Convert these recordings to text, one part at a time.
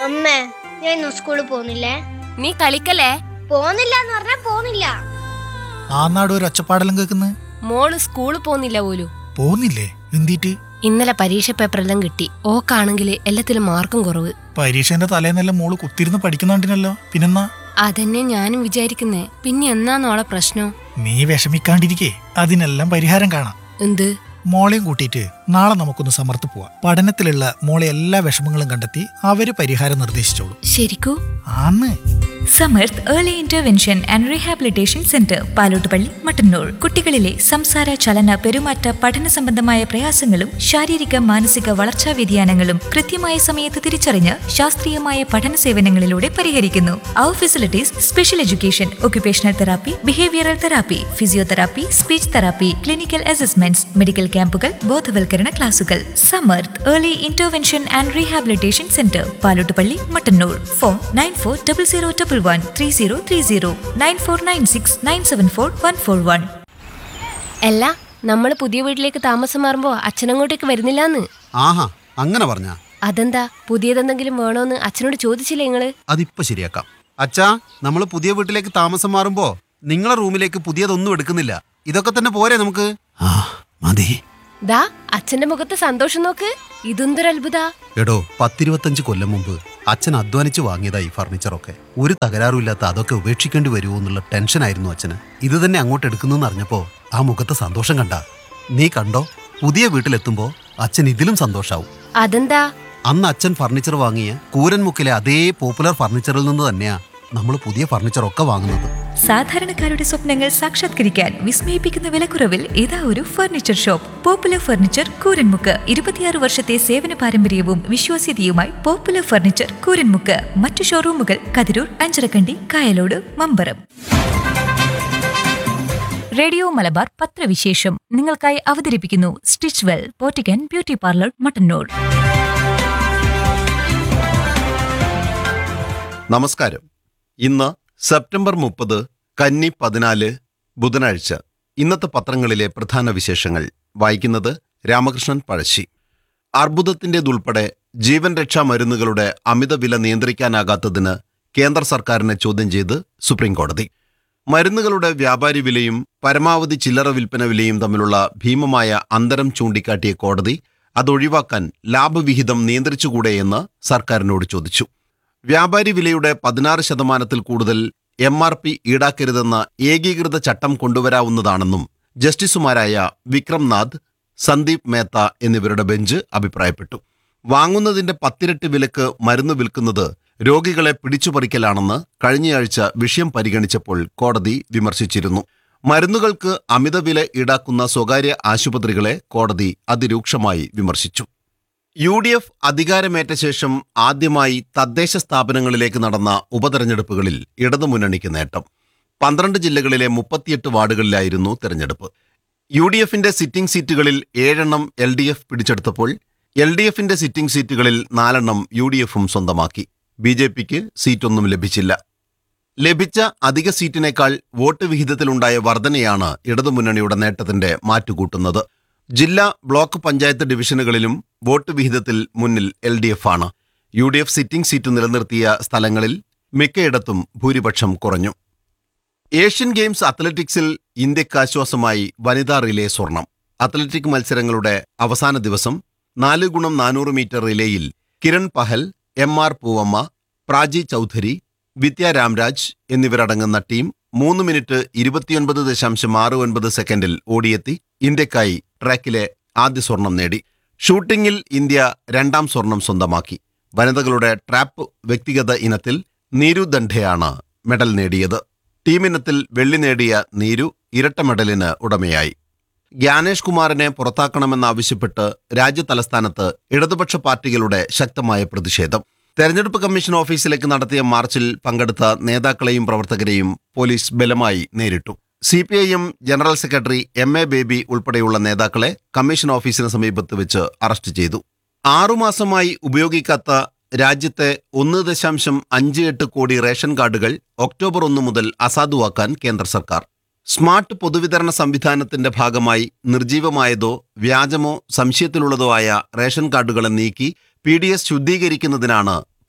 അമ്മേ ഞാൻ ഇന്ന് സ്കൂളിൽ പോകുന്നില്ലേ നീ കളിക്കല്ലേ പോകുന്നില്ല എന്ന് പറഞ്ഞാ പോകുന്നില്ല ആ നാട് ഒരു ഒച്ചപ്പാടെല്ലാം കേൾക്കുന്നത് മോള് സ്കൂളിൽ പോന്നില്ല പോലും പോകുന്നില്ലേ എന്തിട്ട് ഇന്നലെ പരീക്ഷ പേപ്പറെല്ലാം കിട്ടി ഓക്കാണെങ്കിൽ എല്ലാത്തിലും മാർക്കും കുറവ് പരീക്ഷേന്റെ തലേന്നെല്ലാം മോള് കുത്തിരുന്ന് പഠിക്കുന്നുണ്ടിനല്ലോ പിന്നെന്നാ അതന്നെ ഞാനും വിചാരിക്കുന്നേ പിന്നെ എന്നാന്നോളെ പ്രശ്നം നീ വിഷമിക്കാണ്ടിരിക്കേ അതിനെല്ലാം പരിഹാരം കാണാം എന്ത് മോളെയും കൂട്ടിയിട്ട് നാളെ നമുക്കൊന്ന് സമർത്ത് പോവാം പഠനത്തിലുള്ള മോളെ എല്ലാ വിഷമങ്ങളും കണ്ടെത്തി അവര് പരിഹാരം നിർദ്ദേശിച്ചോളൂ ശരിക്കൂ ആന്ന് Samarth early intervention and rehabilitation centre Palottupalli Mattannur കുട്ടികളിലെ സംസാര ചലന പെരുമാറ്റ പഠന സംബന്ധമായ പ്രയാസങ്ങളും ശാരീരിക മാനസിക വളർച്ചാ വ്യതിയാനങ്ങളും കൃത്യമായ സമയത്ത് തിരിച്ചറിഞ്ഞ് ശാസ്ത്രീയമായ പഠന സേവനങ്ങളിലൂടെ പരിഹരിക്കുന്നു അവർ facilities special education occupational therapy behavioural therapy physiotherapy speech therapy clinical assessments medical ക്യാമ്പുകൾ ബോധവൽക്കരണ ക്ലാസുകൾ Samarth early intervention and rehabilitation centre Palottupalli Mattannur phone nine four double zero double one three zero three zero nine four nine six nine seven four one four one അല്ല നമ്മൾ പുതിയ വീട്ടിലേക്ക് താമസം മാറുമ്പോ അച്ഛനങ്ങോട്ടേക്ക് വരുന്നില്ലാന്ന് ആഹാ അങ്ങനെ പറഞ്ഞ അതെന്താ പുതിയതെന്തെങ്കിലും വേണോന്ന് അച്ഛനോട് ചോദിച്ചില്ലേ നിങ്ങള് അതിപ്പോ ശരിയാക്കാം അച്ഛാ നമ്മൾ പുതിയ വീട്ടിലേക്ക് താമസം മാറുമ്പോ നിങ്ങളെ റൂമിലേക്ക് പുതിയതൊന്നും എടുക്കുന്നില്ല ഇതൊക്കെ തന്നെ പോരെ നമുക്ക് ആ മതി ദാ അച്ഛന്റെ മുഖത്ത് സന്തോഷം നോക്ക് ഇതെന്തൊരു അത്ഭുത എടോ പത്തിരുപത്തഞ്ച് കൊല്ലം മുമ്പ് അച്ഛൻ അധ്വാനിച്ച് വാങ്ങിയതാ ഈ ഫർണിച്ചറൊക്കെ ഒരു തകരാറുമില്ലാത്ത അതൊക്കെ ഉപേക്ഷിക്കേണ്ടി വരുമോ എന്നുള്ള ടെൻഷനായിരുന്നു അച്ഛന് ഇത് തന്നെ അങ്ങോട്ട് എടുക്കുന്നെന്ന് അറിഞ്ഞപ്പോ ആ മുഖത്തെ സന്തോഷം കണ്ട നീ കണ്ടോ പുതിയ വീട്ടിലെത്തുമ്പോ അച്ഛൻ ഇതിലും സന്തോഷാവും അതെന്താ അന്ന് അച്ഛൻ ഫർണിച്ചർ വാങ്ങിയ കൂരൻമുക്കിലെ അതേ പോപ്പുലർ ഫർണിച്ചറിൽ നിന്ന് തന്നെയാ നമ്മൾ പുതിയ ഫർണിച്ചറൊക്കെ വാങ്ങുന്നത് സാധാരണക്കാരുടെ സ്വപ്നങ്ങൾ സാക്ഷാത്കരിക്കാൻ വിസ്മയിപ്പിക്കുന്ന വിലക്കുറവിൽ ഇതാ ഒരു furniture shop popular furniture Kooranmukku ഇരുപത്തിയാറ് വർഷത്തെ സേവന പാരമ്പര്യവും വിശ്വാസ്യതയുമായി പോപ്പുലർ ഫർണിച്ചർ കൂരൻമുക്ക് മറ്റു ഷോറൂമുകൾ കതിരൂർ അഞ്ചരക്കണ്ടി കായലോട് മമ്പറം റേഡിയോ മലബാർ പത്രവിശേഷം നിങ്ങൾക്കായി അവതരിപ്പിക്കുന്നു സ്റ്റിച്ച് വെൽ പോറ്റിക്കൻ ബ്യൂട്ടി പാർലർ മട്ടന്നൂർ നമസ്കാരം ഇന്ന് സെപ്റ്റംബർ മുപ്പത് കന്നി പതിനാല് ബുധനാഴ്ച ഇന്നത്തെ പത്രങ്ങളിലെ പ്രധാന വിശേഷങ്ങൾ വായിക്കുന്നത് രാമകൃഷ്ണൻ പഴശ്ശി അർബുദത്തിൻ്റെതുൾപ്പെടെ ജീവൻ രക്ഷാ മരുന്നുകളുടെ അമിത വില നിയന്ത്രിക്കാനാകാത്തതിന് കേന്ദ്ര സർക്കാരിനെ ചോദ്യം ചെയ്ത് സുപ്രീം കോടതി മരുന്നുകളുടെ വ്യാപാരി വിലയും പരമാവധി ചില്ലറ വിൽപ്പന വിലയും തമ്മിലുള്ള ഭീമമായ അന്തരം ചൂണ്ടിക്കാട്ടിയ കോടതി അതൊഴിവാക്കാൻ ലാഭവിഹിതം നിയന്ത്രിച്ചുകൂടെയെന്ന് സർക്കാരിനോട് ചോദിച്ചു വ്യാപാരി വിലയുടെ പതിനാറ് ശതമാനത്തിൽ കൂടുതൽ എം ആർ പി ഈടാക്കരുതെന്ന ഏകീകൃത ചട്ടം കൊണ്ടുവരാവുന്നതാണെന്നും ജസ്റ്റിസുമാരായ വിക്രം നാഥ് സന്ദീപ് മേത്ത എന്നിവരുടെ ബെഞ്ച് അഭിപ്രായപ്പെട്ടു വാങ്ങുന്നതിന്റെ പത്തിരട്ടി വിലക്ക് മരുന്ന് വിൽക്കുന്നത് രോഗികളെ പിടിച്ചുപറിക്കലാണെന്ന് കഴിഞ്ഞയാഴ്ച വിഷയം പരിഗണിച്ചപ്പോൾ കോടതി വിമർശിച്ചിരുന്നു മരുന്നുകൾക്ക് അമിതവില ഈടാക്കുന്ന സ്വകാര്യ ആശുപത്രികളെ കോടതി അതിരൂക്ഷമായി വിമർശിച്ചു യു ഡി എഫ് അധികാരമേറ്റ ശേഷം ആദ്യമായി തദ്ദേശ സ്ഥാപനങ്ങളിലേക്ക് നടന്ന ഉപതെരഞ്ഞെടുപ്പുകളിൽ ഇടതുമുന്നണിക്ക് നേട്ടം പന്ത്രണ്ട് ജില്ലകളിലെ മുപ്പത്തിയെട്ട് വാർഡുകളിലായിരുന്നു തെരഞ്ഞെടുപ്പ് യു ഡി എഫിന്റെ സിറ്റിംഗ് സീറ്റുകളിൽ ഏഴെണ്ണം എൽ ഡി എഫ് പിടിച്ചെടുത്തപ്പോൾ എൽ ഡി എഫിന്റെ സിറ്റിംഗ് സീറ്റുകളിൽ നാലെണ്ണം യു ഡി എഫും സ്വന്തമാക്കി ബി ജെ പിക്ക് സീറ്റൊന്നും ലഭിച്ചില്ല ലഭിച്ച അധിക സീറ്റിനേക്കാൾ വോട്ട് വിഹിതത്തിലുണ്ടായ വർധനയാണ് ഇടതുമുന്നണിയുടെ നേട്ടത്തിന്റെ മാറ്റുകൂട്ടുന്നത് ജില്ലാ ബ്ലോക്ക് പഞ്ചായത്ത് ഡിവിഷനുകളിലും വോട്ട് വിഹിതത്തിൽ മുന്നിൽ എൽ ഡി എഫ് ആണ് U D F sitting seat നിലനിർത്തിയ സ്ഥലങ്ങളിൽ മിക്കയിടത്തും ഭൂരിപക്ഷം കുറഞ്ഞു ഏഷ്യൻ ഗെയിംസ് അത്ലറ്റിക്സിൽ ഇന്ത്യക്ക് ആശ്വാസമായി വനിതാ റിലേ സ്വർണം അത്ലറ്റിക് മത്സരങ്ങളുടെ അവസാന ദിവസം നാല് ഗുണം നാനൂറ് മീറ്റർ റിലേയിൽ കിരൺ പഹൽ എം ആർ പൂവമ്മ പ്രാജി ചൗധരി വിദ്യ രാംരാജ് എന്നിവരടങ്ങുന്ന ടീം മൂന്ന് മിനിറ്റ് ഇരുപത്തിയൊൻപത് ദശാംശം ആറ് ഒൻപത് സെക്കൻഡിൽ ഓടിയെത്തി ഇന്ത്യക്കായി ട്രാക്കിലെ ആദ്യ സ്വർണം നേടി ഷൂട്ടിംഗിൽ ഇന്ത്യ രണ്ടാം സ്വർണം സ്വന്തമാക്കി വനിതകളുടെ ട്രാപ്പ് വ്യക്തിഗത ഇനത്തിൽ നീരു ദണ്ഡയാണ് മെഡൽ നേടിയത് ടീമിനത്തിൽ വെള്ളി നേടിയ നീരു ഇരട്ട മെഡലിന് ഉടമയായി ജ്ഞാനേഷ് കുമാറിനെ പുറത്താക്കണമെന്നാവശ്യപ്പെട്ട് രാജ്യതലസ്ഥാനത്ത് ഇടതുപക്ഷ പാർട്ടികളുടെ ശക്തമായ പ്രതിഷേധം തെരഞ്ഞെടുപ്പ് കമ്മീഷൻ ഓഫീസിലേക്ക് നടത്തിയ മാർച്ചിൽ പങ്കെടുത്ത നേതാക്കളെയും പ്രവർത്തകരെയും പോലീസ് ബലമായി നേരിട്ടു C P I M general secretary M A Baby ഉൾപ്പെടെയുള്ള നേതാക്കളെ കമ്മീഷൻ ഓഫീസിന് സമീപത്ത് വെച്ച് അറസ്റ്റ് ചെയ്തു ആറുമാസമായി ഉപയോഗിക്കാത്ത രാജ്യത്തെ ഒന്ന് ദശാംശം അഞ്ച് എട്ട് കോടി റേഷൻ കാർഡുകൾ ഒക്ടോബർ ഒന്ന് മുതൽ അസാധുവാക്കാൻ കേന്ദ്ര സർക്കാർ സ്മാർട്ട് പൊതുവിതരണ സംവിധാനത്തിന്റെ ഭാഗമായി നിർജീവമായതോ വ്യാജമോ സംശയത്തിലുള്ളതോ ആയ റേഷൻ കാർഡുകളെ നീക്കി പി ഡി എസ് ശുദ്ധീകരിക്കുന്നതിനാണ്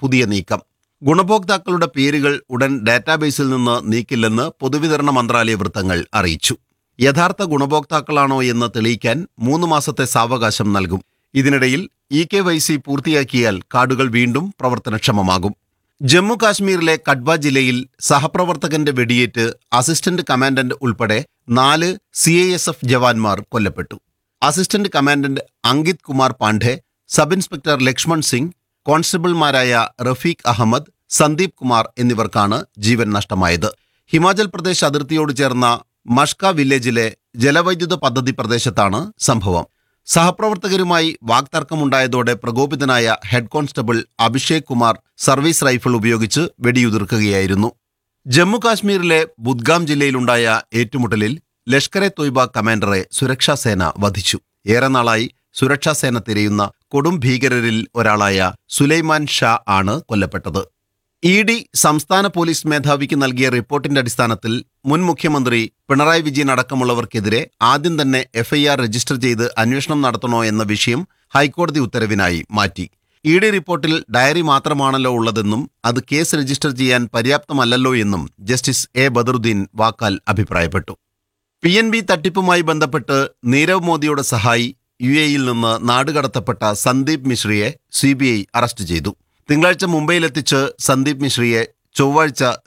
പുതിയ നീക്കം ഗുണഭോക്താക്കളുടെ പേരുകൾ ഉടൻ ഡാറ്റാബേസിൽ നിന്ന് നീക്കില്ലെന്ന് പൊതുവിതരണ മന്ത്രാലയ വൃത്തങ്ങൾ അറിയിച്ചു യഥാർത്ഥ ഗുണഭോക്താക്കളാണോ എന്ന് തെളിയിക്കാൻ മൂന്ന് മാസത്തെ സാവകാശം നൽകും ഇതിനിടയിൽ ഇ കെ വൈ സി പൂർത്തിയാക്കിയാൽ കാർഡുകൾ വീണ്ടും പ്രവർത്തനക്ഷമമാകും ജമ്മു കാശ്മീരിലെ കഡ്വ ജില്ലയിൽ സഹപ്രവർത്തകന്റെ വെടിയേറ്റ് അസിസ്റ്റന്റ് കമാൻഡന്റ് ഉൾപ്പെടെ നാല് സി ഐ എസ് എഫ് ജവാന്മാർ കൊല്ലപ്പെട്ടു assistant commandant Ankit Kumar Pandey sub inspector Lakshman Singh കോൺസ്റ്റബിൾമാരായ റഫീഖ് അഹമ്മദ് സന്ദീപ് കുമാർ എന്നിവർക്കാണ് ജീവൻ നഷ്ടമായത് ഹിമാചൽ പ്രദേശ് അതിർത്തിയോട് ചേർന്ന മഷ്ക വില്ലേജിലെ ജലവൈദ്യുത പദ്ധതി പ്രദേശത്താണ് സംഭവം സഹപ്രവർത്തകരുമായി വാക്തർക്കമുണ്ടായതോടെ പ്രകോപിതനായ head constable Abhishek Kumar service rifle ഉപയോഗിച്ച് വെടിയുതിർക്കുകയായിരുന്നു ജമ്മു കാശ്മീരിലെ ബുദ്ഗാം ജില്ലയിലുണ്ടായ ഏറ്റുമുട്ടലിൽ ലഷ്കർ എ തൊയ്ബ കമാൻഡറെ സുരക്ഷാസേന വധിച്ചു ഏറെ നാളായി സുരക്ഷാസേന തിരയുന്ന കൊടും ഭീകരരിൽ ഒരാളായ സുലൈമാൻ ഷാ ആണ് കൊല്ലപ്പെട്ടത് ഇ ഡി സംസ്ഥാന പോലീസ് മേധാവിക്ക് നൽകിയ റിപ്പോർട്ടിന്റെ അടിസ്ഥാനത്തിൽ മുൻ മുഖ്യമന്ത്രി പിണറായി വിജയൻ അടക്കമുള്ളവർക്കെതിരെ ആദ്യം തന്നെ എഫ്ഐആർ രജിസ്റ്റർ ചെയ്ത് അന്വേഷണം നടത്തണോ എന്ന വിഷയം ഹൈക്കോടതി ഉത്തരവിനായി മാറ്റി ഇ ഡി റിപ്പോർട്ടിൽ ഡയറി മാത്രമാണല്ലോ ഉള്ളതെന്നും അത് കേസ് രജിസ്റ്റർ ചെയ്യാൻ പര്യാപ്തമല്ലല്ലോ എന്നും ജസ്റ്റിസ് എ ബദറുദ്ദീൻ വാക്കാൽ അഭിപ്രായപ്പെട്ടു പി എൻ ബി തട്ടിപ്പുമായി ബന്ധപ്പെട്ട് നീരവ് മോദിയുടെ സഹായി യു എയിൽ നിന്ന് നാടുകടത്തപ്പെട്ട സന്ദീപ് മിശ്രയെ സി ബി ഐ അറസ്റ്റ് ചെയ്തു തിങ്കളാഴ്ച മുംബൈയിലെത്തിച്ച് സന്ദീപ് മിശ്രയെ ചൊവ്വാഴ്ച